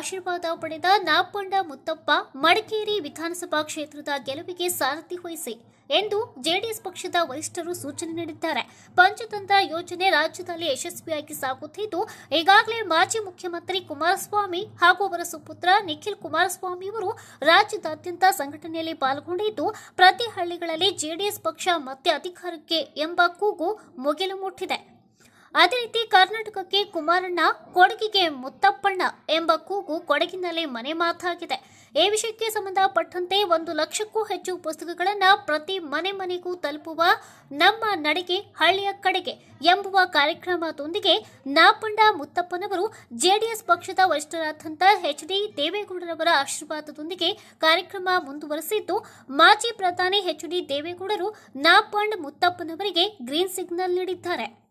ಆಶೀರ್ವಾದ ಪಡೆದ ನಾಪಂಡ ಮುತ್ತಪ್ಪ ಮಡಿಕೇರಿ ವಿಧಾನಸಭಾ ಕ್ಷೇತ್ರದ ಗೆಲುವಿಗೆ ಸಾರಥಿ ವಹಿಸಿ ಎಂದು ಜೆಡಿಎಸ್ ಪಕ್ಷದ ವರಿಷ್ಠರು ಸೂಚನೆ ನೀಡಿದ್ದಾರೆ ಪಂಚತಂತ್ರ ಯೋಜನೆ ರಾಜ್ಯದಲ್ಲಿ ಯಶಸ್ವಿಯಾಗಿ ಸಾಗುತ್ತಿದ್ದು ಈಗಾಗಲೇ ಮಾಜಿ ಮುಖ್ಯಮಂತ್ರಿ ಕುಮಾರಸ್ವಾಮಿ ಹಾಗೂ ಅವರ ಸುಪುತ್ರ ನಿಖಿಲ್ ಕುಮಾರಸ್ವಾಮಿ ಅವರು ರಾಜ್ಯದಾದ್ಯಂತ ಸಂಘಟನೆಯಲ್ಲಿ ಪಾಲ್ಗೊಂಡಿದ್ದು ಪ್ರತಿ ಹಳ್ಳಿಗಳಲ್ಲಿ ಜೆಡಿಎಸ್ ಪಕ್ಷ ಮತ್ತೆ ಅಧಿಕಾರಕ್ಕೆ ಎಂಬ ಕೂಗು ಮುಗಿಲು ಮುಟ್ಟಿದೆ ಅದೇ ರೀತಿ ಕರ್ನಾಟಕಕ್ಕೆ ಕುಮಾರಣ್ಣ ಕೊಡಗಿಗೆ ಮುತ್ತಪ್ಪಣ್ಣ ಎಂಬ ಕೂಗು ಕೊಡಗಿನಲ್ಲಿ ಮನೆ ಮಾತಾಗಿದೆ ಈ ವಿಷಯಕ್ಕೆ ಸಂಬಂಧಪಟ್ಟಂತೆ ಒಂದು ಲಕ್ಷಕ್ಕೂ ಹೆಚ್ಚು ಪುಸ್ತಕಗಳನ್ನು ಪ್ರತಿ ಮನೆ ಮನೆಗೂ ತಲುಪುವ ನಮ್ಮ ನಡಿಗೆ ಹಳ್ಳಿಯ ಕಡೆಗೆ ಎಂಬುವ ಕಾರ್ಯಕ್ರಮದೊಂದಿಗೆ ನಾಪಂಡ ಮುತ್ತಪ್ಪನವರು ಜೆಡಿಎಸ್ ಪಕ್ಷದ ವರಿಷ್ಠರಾದಂಥ ಎಚ್ ಡಿ ದೇವೇಗೌಡರವರ ಆಶೀರ್ವಾದದೊಂದಿಗೆ ಕಾರ್ಯಕ್ರಮ ಮುಂದುವರೆಸಿದ್ದು ಮಾಜಿ ಪ್ರಧಾನಿ ಎಚ್ ಡಿ ದೇವೇಗೌಡರು ನಾಪಂಡ್ ಮುತ್ತಪ್ಪನವರಿಗೆ ಗ್ರೀನ್ ಸಿಗ್ನಲ್ ನೀಡಿದ್ದಾರೆ